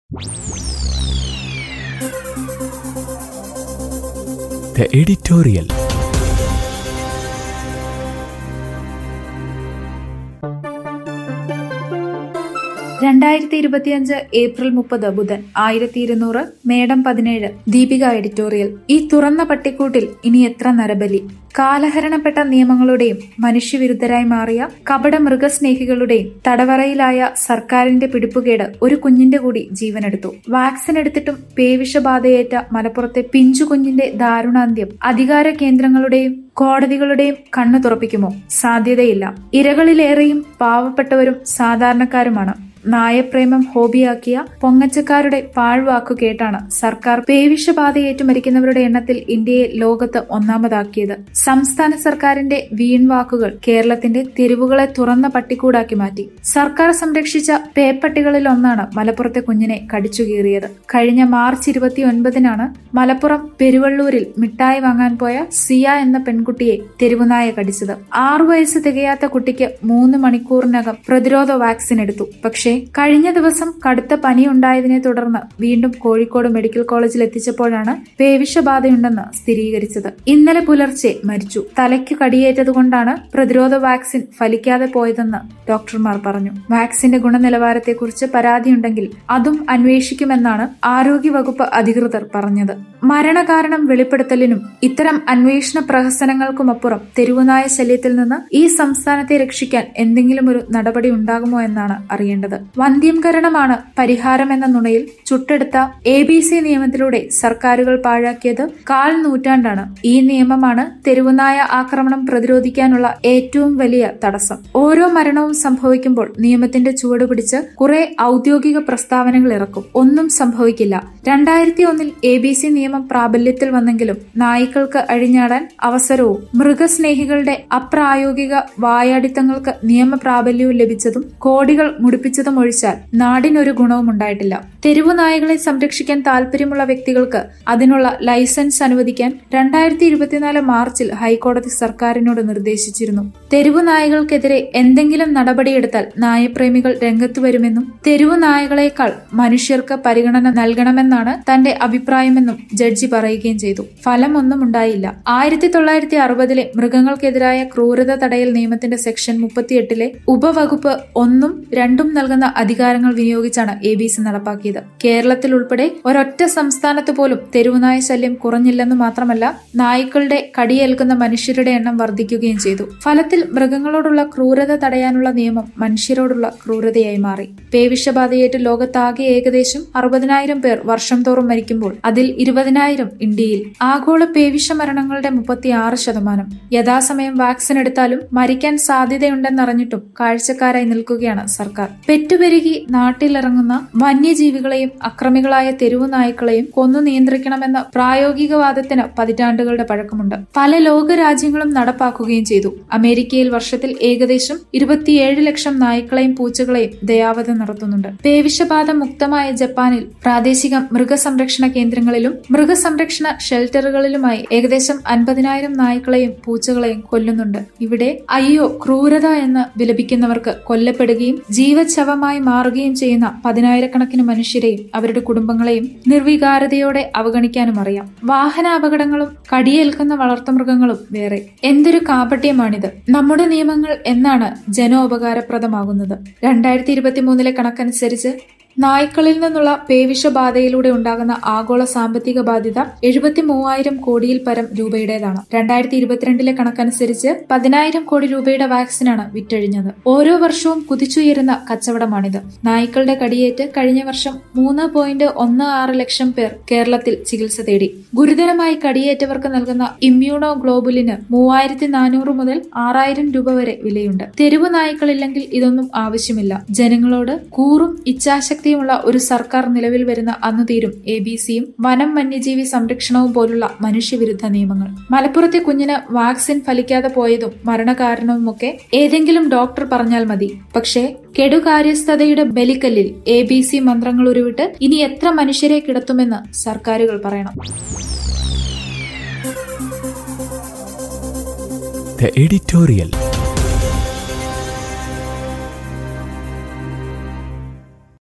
The editorial. രണ്ടായിരത്തി ഇരുപത്തിയഞ്ച് April മുപ്പത് ബുധൻ ആയിരത്തി ഇരുന്നൂറ് മേടം പതിനേഴ് ദീപിക എഡിറ്റോറിയൽ ഈ തുറന്ന പട്ടിക്കൂട്ടിൽ ഇനി എത്ര നരബലി കാലഹരണപ്പെട്ട നിയമങ്ങളുടെയും മനുഷ്യവിരുദ്ധരായി മാറിയ കപട മൃഗസ്നേഹികളുടെയും തടവറയിലായ സർക്കാരിന്റെ പിടിപ്പുകേട് ഒരു കുഞ്ഞിന്റെ കൂടി ജീവനെടുത്തു വാക്സിൻ എടുത്തിട്ടും പേവിഷബാധയേറ്റ മലപ്പുറത്തെ പിഞ്ചു കുഞ്ഞിന്റെ ദാരുണാന്ത്യം അധികാര കേന്ദ്രങ്ങളുടെയും കോടതികളുടെയും കണ്ണു തുറപ്പിക്കുമോ സാധ്യതയില്ല ഇരകളിലേറെയും പാവപ്പെട്ടവരും സാധാരണക്കാരുമാണ് നായപ്രേമം ഹോബിയാക്കിയ പൊങ്ങച്ചക്കാരുടെ പാഴ്വാക്കു കേട്ടാണ് സർക്കാർ പേവിഷബാധയേറ്റു മരിക്കുന്നവരുടെ എണ്ണത്തിൽ ഇന്ത്യയെ ലോകത്ത് ഒന്നാമതാക്കിയത് സംസ്ഥാന സർക്കാരിന്റെ വീൺവാക്കുകൾ കേരളത്തിന്റെ തെരുവുകളെ തുറന്ന പട്ടിക്കൂടാക്കി മാറ്റി സർക്കാർ സംരക്ഷിച്ച പേപ്പട്ടികളിൽ ഒന്നാണ് മലപ്പുറത്തെ കുഞ്ഞിനെ കടിച്ചുകീറിയത് കഴിഞ്ഞ മാർച്ച് ഇരുപത്തി ഒൻപതിനാണ് മലപ്പുറം പെരുവള്ളൂരിൽ മിഠായി വാങ്ങാൻ പോയ സിയ എന്ന പെൺകുട്ടിയെ തെരുവുനായ കടിച്ചത് ആറു വയസ്സ് തികയാത്ത കുട്ടിക്ക് മൂന്ന് മണിക്കൂറിനകം പ്രതിരോധ വാക്സിൻ എടുത്തു പക്ഷേ കഴിഞ്ഞ ദിവസം കടുത്ത പനി ഉണ്ടായതിനെ തുടർന്ന് വീണ്ടും കോഴിക്കോട് മെഡിക്കൽ കോളേജിൽ എത്തിച്ചപ്പോഴാണ് പേവിഷബാധയുണ്ടെന്ന് സ്ഥിരീകരിച്ചത് ഇന്നലെ പുലർച്ചെ മരിച്ചു തലയ്ക്ക് കടിയേറ്റതുകൊണ്ടാണ് പ്രതിരോധ വാക്സിൻ ഫലിക്കാതെ പോയതെന്ന് ഡോക്ടർമാർ പറഞ്ഞു വാക്സിന്റെ ഗുണനിലവാരത്തെക്കുറിച്ച് പരാതിയുണ്ടെങ്കിൽ അതും അന്വേഷിക്കുമെന്നാണ് ആരോഗ്യവകുപ്പ് അധികൃതർ പറഞ്ഞത് മരണകാരണം വെളിപ്പെടുത്തലിനും ഇത്തരം അന്വേഷണ പ്രഹസനങ്ങൾക്കുമപ്പുറം തെരുവുനായ ശല്യത്തിൽ നിന്ന് ഈ സംസ്ഥാനത്തെ രക്ഷിക്കാൻ എന്തെങ്കിലും ഒരു നടപടി ഉണ്ടാകുമോ എന്നാണ് അറിയേണ്ടത് വന്ധ്യംകരണമാണ് പരിഹാരമെന്ന നുണയിൽ ചുട്ടെടുത്ത എ ബി സി നിയമത്തിലൂടെ സർക്കാരുകൾ പാഴാക്കിയത് കാൽ നൂറ്റാണ്ടാണ് ഈ നിയമമാണ് തെരുവുനായ ആക്രമണം പ്രതിരോധിക്കാനുള്ള ഏറ്റവും വലിയ തടസ്സം ഓരോ മരണവും സംഭവിക്കുമ്പോൾ നിയമത്തിന്റെ ചുവട് പിടിച്ച് കുറെ ഔദ്യോഗിക പ്രസ്താവനകൾ ഇറക്കും ഒന്നും സംഭവിക്കില്ല രണ്ടായിരത്തി ഒന്നിൽ എ ബി സി നിയമം പ്രാബല്യത്തിൽ വന്നെങ്കിലും നായ്ക്കൾക്ക് അഴിഞ്ഞാടാൻ അവസരവും മൃഗസ്നേഹികളുടെ അപ്രായോഗിക വായാടിത്തങ്ങൾക്ക് നിയമ പ്രാബല്യവും ലഭിച്ചതും കോടികൾ മുടിപ്പിച്ചതും ഒഴിച്ചാൽ നാടിനൊരു ഗുണവും ഉണ്ടായിട്ടില്ല തെരുവു നായകളെ സംരക്ഷിക്കാൻ താല്പര്യമുള്ള വ്യക്തികൾക്ക് അതിനുള്ള ലൈസൻസ് അനുവദിക്കാൻ രണ്ടായിരത്തി ഇരുപത്തിനാല് മാർച്ചിൽ ഹൈക്കോടതി സർക്കാരിനോട് നിർദ്ദേശിച്ചിരുന്നു തെരുവു നായകൾക്കെതിരെ എന്തെങ്കിലും നടപടിയെടുത്താൽ നായപ്രേമികൾ രംഗത്തു വരുമെന്നും തെരുവു നായകളെക്കാൾ മനുഷ്യർക്ക് പരിഗണന നൽകണമെന്നാണ് തന്റെ അഭിപ്രായമെന്നും ജഡ്ജി പറയുകയും ചെയ്തു ഫലമൊന്നും ഉണ്ടായില്ല ആയിരത്തി തൊള്ളായിരത്തി അറുപതിലെ മൃഗങ്ങൾക്കെതിരായ ക്രൂരത തടയൽ നിയമത്തിന്റെ സെക്ഷൻ മുപ്പത്തിയെട്ടിലെ ഉപവകുപ്പ് ഒന്നും രണ്ടും നൽകുന്ന അധികാരങ്ങൾ വിനിയോഗിച്ചാണ് എ ബി സി നടപ്പാക്കിയത് കേരളത്തിൽ ഉൾപ്പെടെ ഒരൊറ്റ സംസ്ഥാനത്ത് പോലും തെരുവുനായ ശല്യം കുറഞ്ഞില്ലെന്ന് മാത്രമല്ല നായ്ക്കളുടെ കടിയേൽക്കുന്ന മനുഷ്യരുടെ എണ്ണം വർദ്ധിക്കുകയും ചെയ്തു ഫലത്തിൽ മൃഗങ്ങളോടുള്ള ക്രൂരത തടയാനുള്ള നിയമം മനുഷ്യരോടുള്ള ക്രൂരതയായി മാറി പേവിഷബാധയേറ്റ് ലോകത്താകെ ഏകദേശം അറുപതിനായിരം പേർ വർഷം തോറും മരിക്കുമ്പോൾ അതിൽ ഇരുപതിനായിരം ഇന്ത്യയിൽ ആഗോള പേവിഷ മരണങ്ങളുടെ മുപ്പത്തിയാറ് ശതമാനം യഥാസമയം വാക്സിൻ എടുത്താലും മരിക്കാൻ സാധ്യതയുണ്ടെന്നറിഞ്ഞിട്ടും കാഴ്ചക്കാരായി നിൽക്കുകയാണ് സർക്കാർ പെറ്റുപെരുകി നാട്ടിലിറങ്ങുന്ന വന്യജീവികളെയും അക്രമികളായ തെരുവു നായ്ക്കളെയും കൊന്നു നിയന്ത്രിക്കണമെന്ന പ്രായോഗികവാദത്തിന് പതിറ്റാണ്ടുകളുടെ പഴക്കമുണ്ട് പല ലോക രാജ്യങ്ങളും നടപ്പാക്കുകയും ചെയ്തു അമേരിക്കയിൽ വർഷത്തിൽ ഏകദേശം ഇരുപത്തിയേഴ് ലക്ഷം നായ്ക്കളെയും പൂച്ചകളെയും ദയാവധം നടത്തുന്നുണ്ട് പേവിഷബാധ മുക്തമായ ജപ്പാനിൽ പ്രാദേശിക മൃഗസംരക്ഷണ കേന്ദ്രങ്ങളിലും മൃഗസംരക്ഷണ ഷെൽട്ടറുകളിലുമായി ഏകദേശം അൻപതിനായിരം നായ്ക്കളെയും പൂച്ചകളെയും കൊല്ലുന്നുണ്ട് ഇവിടെ അയ്യോ ക്രൂരത എന്ന് വിലപിക്കുന്നവർക്ക് കൊല്ലപ്പെടുകയും ജീവച്ഛവമായി മാറുകയും ചെയ്യുന്ന പതിനായിരക്കണക്കിന് മനുഷ്യരെയും അവരുടെ കുടുംബങ്ങളെയും നിർവികാരതയോടെ അവഗണിക്കാനും അറിയാം വാഹന അപകടങ്ങളും കടിയേൽക്കുന്ന വളർത്തുമൃഗങ്ങളും വേറെ എന്തൊരു കാപട്യമാണിത് നമ്മുടെ നിയമങ്ങൾ എന്നാണ് ജനോപകാരപ്രദമാകുന്നത് രണ്ടായിരത്തി ഇരുപത്തി മൂന്നിലെ കണക്കനുസരിച്ച് നായ്ക്കളിൽ നിന്നുള്ള പേവിഷബാധയിലൂടെ ഉണ്ടാകുന്ന ആഗോള സാമ്പത്തിക ബാധ്യത എഴുപത്തി മൂവായിരം കോടിയിൽ പരം രൂപയുടേതാണ് രണ്ടായിരത്തി ഇരുപത്തിരണ്ടിലെ കണക്കനുസരിച്ച് പതിനായിരം കോടി രൂപയുടെ വാക്സിനാണ് വിറ്റഴിഞ്ഞത് ഓരോ വർഷവും കുതിച്ചുയരുന്ന കച്ചവടമാണിത് നായ്ക്കളുടെ കടിയേറ്റ് കഴിഞ്ഞ വർഷം മൂന്ന് പോയിന്റ് ഒന്ന് ആറ് ലക്ഷം പേർ കേരളത്തിൽ ചികിത്സ തേടി ഗുരുതരമായി കടിയേറ്റവർക്ക് നൽകുന്ന ഇമ്മ്യൂണോ ഗ്ലോബുലിന് മൂവായിരത്തി നാനൂറ് മുതൽ ആറായിരം രൂപ വരെ വിലയുണ്ട് തെരുവ് നായ്ക്കളില്ലെങ്കിൽ ഇതൊന്നും ആവശ്യമില്ല ജനങ്ങളോട് കൂറും ഇച്ഛാശക്തി ശക്തിയുമുള്ള ഒരു സർക്കാർ നിലവിൽ വരുന്ന അന്നു തീരും എ ബി സിയും വനം വന്യജീവി സംരക്ഷണവും പോലുള്ള മനുഷ്യവിരുദ്ധ നിയമങ്ങൾ മലപ്പുറത്തെ കുഞ്ഞിന് വാക്സിൻ ഫലിക്കാതെ പോയതും മരണകാരണവുമൊക്കെ ഏതെങ്കിലും ഡോക്ടർ പറഞ്ഞാൽ മതി പക്ഷേ കെടുകാര്യസ്ഥതയുടെ ബലിക്കല്ലിൽ എ ബി സി മന്ത്രങ്ങൾ ഉരുവിട്ട് ഇനി എത്ര മനുഷ്യരെ കിടത്തുമെന്ന് സർക്കാരുകൾ പറയണം The editorial.